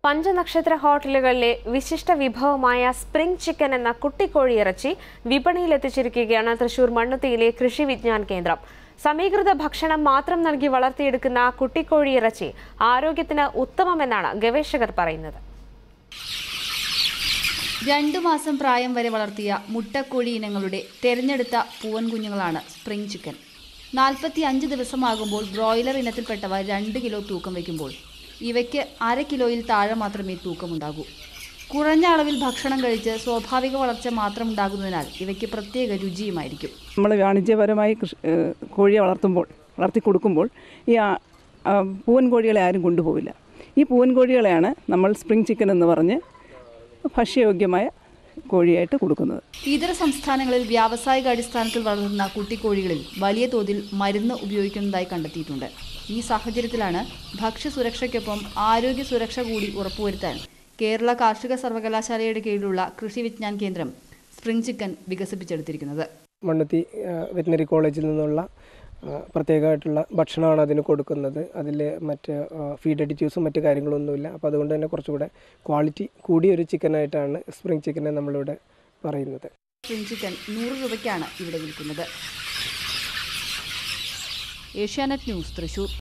പഞ്ചനക്ഷത്ര ഹോട്ടലുകളിലെ വിശിഷ്ട വിഭവമായ spring chicken എന്ന കുട്ടിക്കോഴി ഇറച്ചി വിപണിയിലെത്തിച്ചിരിക്കുകയാണ് തൃശൂർ മണ്ണുത്തിയിലെ കൃഷി വിജ്ഞാൻ കേന്ദ്രം സമീകൃത ഭക്ഷണം മാത്രം നൽകി വളർത്തിയെടുക്കുന്ന കുട്ടിക്കോഴി ഇറച്ചി ആരോഗ്യത്തിന് ഉത്തമമെന്നാണ് ഗവേഷകർ പറയുന്നത് രണ്ടു മാസം പ്രായം വരെ വളർത്തിയ മുട്ടക്കോഴി ഇനങ്ങളുടെ തെരഞ്ഞെടുത്ത പൂവൻ കുഞ്ഞുങ്ങളാണ് സ്പ്രിംഗ് ചിക്കൻ നാൽപ്പത്തി അഞ്ച് ദിവസമാകുമ്പോൾ ബ്രോയിലർ ഇനത്തിൽപ്പെട്ടവ രണ്ട് കിലോ തൂക്കം വയ്ക്കുമ്പോൾ ഇവയ്ക്ക് അര കിലോയിൽ താഴെ മാത്രമേ തൂക്കമുണ്ടാകൂ കുറഞ്ഞ അളവിൽ ഭക്ഷണം കഴിച്ച് സ്വാഭാവിക വളർച്ച മാത്രം ഉണ്ടാകുന്നതിനാൽ ഇവയ്ക്ക് പ്രത്യേക രുചിയുമായിരിക്കും നമ്മൾ വാണിജ്യപരമായി കൃഷി ഏഹ് കോഴിയെ വളർത്തുമ്പോൾ വളർത്തി കൊടുക്കുമ്പോൾ ഈ ആ- ആ പൂവൻ കോഴികളെ ആരും കൊണ്ടുപോകില്ല ഈ പൂവൻ കോഴികളെയാണ് നമ്മൾ സ്പ്രിംഗ് ചിക്കൻ എന്ന് പറഞ്ഞ് ഭക്ഷ്യയോഗ്യമായ കോഴിയായിട്ട് കൊടുക്കുന്നത് ഇതര സംസ്ഥാനങ്ങളിൽ വ്യാവസായിക അടിസ്ഥാനത്തിൽ വളർത്തുന്ന കുട്ടിക്കോഴികളിൽ വലിയ തോതിൽ മരുന്ന് ഉപയോഗിക്കുന്നതായി കണ്ടെത്തിയിട്ടുണ്ട് ഈ സാഹചര്യത്തിലാണ് ഭക്ഷ്യസുരക്ഷയ്ക്കൊപ്പം ആരോഗ്യ സുരക്ഷ കൂടി ഉറപ്പുവരുത്താൻ കേരള കാർഷിക സർവകലാശാലയുടെ കീഴിലുള്ള കൃഷി വിജ്ഞാൻ കേന്ദ്രം സ്പ്രിംഗ് ചിക്കൻ വികസിപ്പിച്ചെടുത്തിരിക്കുന്നത് മണ്ണുത്തി വെറ്റിനറി കോളേജിൽ നിന്നുള്ള ആ, പ്രത്യേകമായിട്ടുള്ള ഭക്ഷണമാണ് അതിന് കൊടുക്കുന്നത് അതിൽ മറ്റ് ഫീഡ് അഡിറ്റീവ്സും മറ്റു കാര്യങ്ങളൊന്നുമില്ല അപ്പോൾ അതുകൊണ്ട് തന്നെ കുറച്ചുകൂടെ ക്വാളിറ്റി കൂടിയ ഒരു ചിക്കനായിട്ടാണ് സ്പ്രിംഗ് ചിക്കനെ നമ്മളിവിടെ പറയുന്നത് സ്പ്രിംഗ് ചിക്കൻ നൂറ് രൂപയ്ക്കാണ് ഇവിടെ വിൽക്കുന്നത് ഏഷ്യാനെറ്റ് ന്യൂസ് തൃശൂർ